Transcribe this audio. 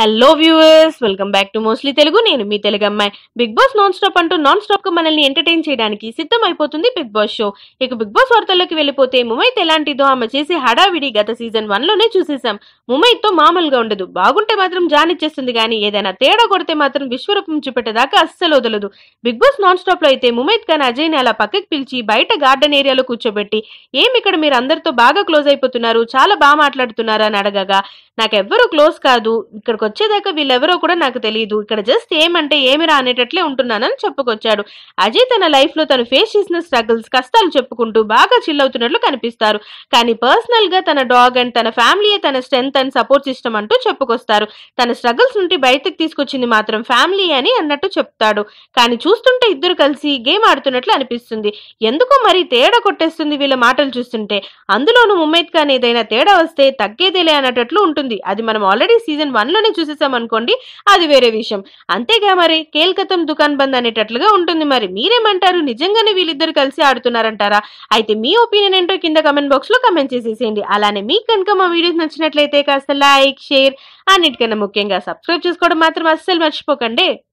hello viewers welcome back to mostly Telugu నేను మీ తెలుగు అమ్మాయి బిగ్ బాస్ నాన్ స్టాప్ అంటూ నాన్ స్టాప్ గా మనల్ని ఎంటర్టైన్ చేయడానికి సిద్ధం అయిపోతుంది బిగ్ బాస్ షో ఇక బిగ్ బాస్ వార్తల్లోకి వెళ్ళిపోతే ముమైత్ ఎలాంటిదో ఆమె చేసే హడావిడి గత సీజన్ వన్ లోనే చూసేసాం ముమైత్ తో మామూలుగా ఉండదు బాగుంటే మాత్రం జానిచ్చేస్తుంది కానీ ఏదైనా తేడా కొడితే మాత్రం విశ్వరూపం చూపెట్టేదాకా అస్సలు వదలదు బిగ్ బాస్ నాన్ స్టాప్ లో అయితే ముమైత్ ఖాన్ అజయ్ ని అలా పక్కకి పిలిచి బయట గార్డెన్ ఏరియాలో కూర్చోబెట్టి ఏం ఇక్కడ మీరు అందరితో బాగా క్లోజ్ అయిపోతున్నారు చాలా బాగా మాట్లాడుతున్నారు అని అడగగా నాకెవ్వరూ క్లోజ్ కాదు ఇక్కడికి వచ్చేదాకా వీళ్ళెవరో కూడా నాకు తెలియదు ఇక్కడ జస్ట్ ఏమంటే ఏమిరా అనేటట్లే ఉంటున్నానని చెప్పుకొచ్చాడు అజయ్ తన లైఫ్ లో తను ఫేస్ చేసిన స్ట్రగుల్స్ కష్టాలు చెప్పుకుంటూ బాగా చిల్ అవుతున్నట్లు కనిపిస్తారు కానీ పర్సనల్ గా తన డాగ్ అండ్ తన ఫ్యామిలీయే తన స్ట్రెంత్ అండ్ సపోర్ట్ సిస్టమ్ అంటూ చెప్పుకొస్తారు తన స్ట్రగుల్స్ నుండి బయటకు తీసుకొచ్చింది మాత్రం ఫ్యామిలీ అని అన్నట్టు చెప్తాడు కానీ చూస్తుంటే ఇద్దరు కలిసి గేమ్ ఆడుతున్నట్లు అనిపిస్తుంది ఎందుకో మరి తేడా కొట్టేస్తుంది వీళ్ళ మాటలు చూస్తుంటే అందులోనూ ముమైత్ ఖాన్ ఏదైనా తేడా వస్తే తగ్గేదేలే అన్నట్లు ఉంటుంది అది మనం ఆల్రెడీ సీజన్ వన్ లోనే చూసేసాం అనుకోండి అది వేరే విషయం అంతేగా మరి కేల్కతం దుకాన్ బంద్ అనేటట్లుగా ఉంటుంది మరి మీరేమంటారు నిజంగానే వీళ్ళిద్దరు కలిసి ఆడుతున్నారంటారా అయితే మీ ఒపీనియన్ ఏంటో కింద కమెంట్ బాక్స్ లో కమెంట్ చేసేసేయండి అలానే మీకు కనుక మా వీడియోస్ నచ్చినట్లయితే కాస్త లైక్ షేర్ అన్నిటికన్నా ముఖ్యంగా సబ్స్క్రైబ్ చేసుకోవడం మాత్రం అస్సలు మర్చిపోకండి